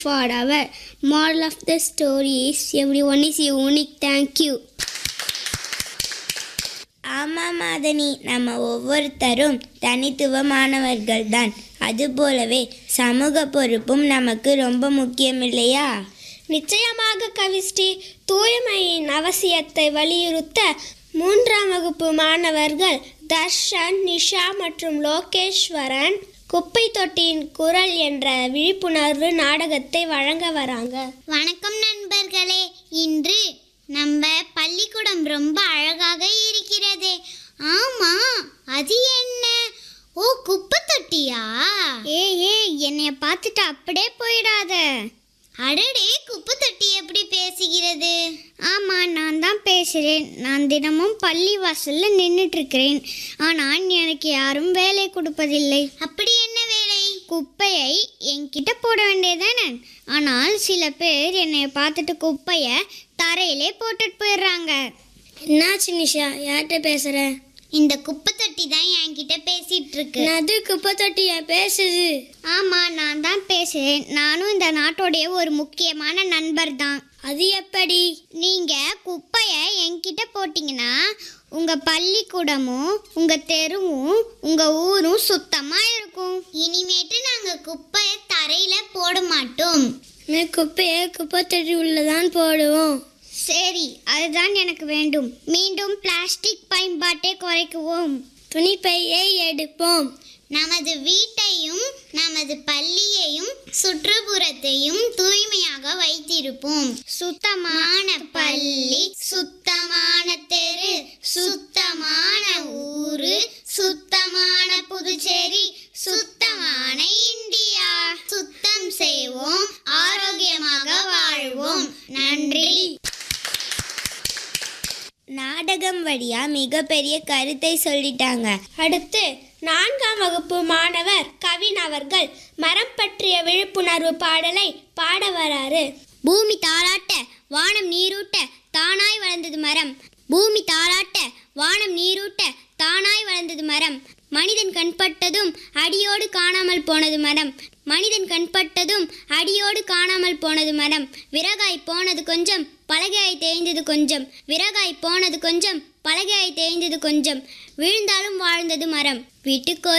forever. Moral of the story is everyone is unique. Thank you. ஆமாம் மாதனி நம்ம ஒவ்வொருத்தரும் தனித்துவமானவர்கள் தான் அதுபோலவே சமூக பொறுப்பும் நமக்கு ரொம்ப முக்கியம் இல்லையா நிச்சயமாக கவிஸ்ரீ தூய்மையின் அவசியத்தை வலியுறுத்த மூன்றாம் வகுப்பு மாணவர்கள் தர்ஷன் நிஷா மற்றும் லோகேஸ்வரன் குப்பை தொட்டியின் குரல் என்ற விழிப்புணர்வு நாடகத்தை வழங்க வராங்க வணக்கம் நண்பர்களே இன்று நம்ம பள்ளிக்கூடம் ரொம்ப அழகாக இருக்கிறது ஆமா அது என்ன ஓ குப்பை தொட்டியா ஏ ஏ என்னைய பார்த்துட்டு அப்படியே போயிடாத அடடே குப்பை தொட்டி எப்படி பேசுகிறது ஆமா நான் தான் பேசுறேன் நான் தினமும் பள்ளி வாசல்ல நின்றுட்டு இருக்கிறேன் ஆனால் எனக்கு யாரும் வேலை கொடுப்பதில்லை அப்படி என்ன வேலை குப்பையை என்கிட்ட போட வேண்டியதானே ஆனால் சில பேர் என்னை பார்த்துட்டு குப்பையை தரையிலே போட்டுட்டு போயிடுறாங்க என்னாச்சு நிஷா யார்கிட்ட பேசுற இந்த குப்பை தொட்டி தான் என்கிட்ட பேசிட்டு இருக்கு அது குப்பை தொட்டியா பேசுது ஆமா நான் தான் பேசுறேன் நானும் இந்த நாட்டோடைய ஒரு முக்கியமான நண்பர் தான் அது எப்படி நீங்க குப்பையை என்கிட்ட போட்டீங்கன்னா உங்க பள்ளிக்கூடமும் உங்க தெருவும் உங்க ஊரும் சுத்தமா இருக்கும் இனிமேட்டு நாங்க குப்பையை தரையில போட மாட்டோம் நீ குப்பையை குப்பை தொட்டி உள்ளதான் போடுவோம் சரி அதுதான் எனக்கு வேண்டும் மீண்டும் பிளாஸ்டிக் பயன்பாட்டை குறைக்குவோம் துணி பையை எடுப்போம் நமது வீட்டையும் நமது பள்ளியையும் சுற்றுப்புறத்தையும் தூய்மையாக வைத்திருப்போம் சுத்தமான பள்ளி சுத்தமான தெரு சுத்தமான ஊரு சுத்தமான புதுச்சேரி சுத்தமான இந்தியா சுத்தம் செய்வோம் ஆரோக்கியமாக வாழ்வோம் நன்றி நாடகம் வழியா மிகப்பெரிய கருத்தை சொல்லிட்டாங்க அடுத்து நான்காம் வகுப்பு மாணவர் கவின் அவர்கள் மரம் பற்றிய விழிப்புணர்வு பாடலை பாட வராரு பூமி தாளாட்ட வானம் நீரூட்ட தானாய் வளர்ந்தது மரம் பூமி தாளாட்ட வானம் நீரூட்ட தானாய் வளர்ந்தது மரம் மனிதன் கண்பட்டதும் அடியோடு காணாமல் போனது மரம் மனிதன் கண்பட்டதும் அடியோடு காணாமல் போனது மரம் விறகாய் போனது கொஞ்சம் பலகையாய் தேய்ந்தது கொஞ்சம் விறகாய் போனது கொஞ்சம் பலகையாய் தேய்ந்தது கொஞ்சம் விழுந்தாலும் வாழ்ந்தது மரம் வீட்டுக்கோ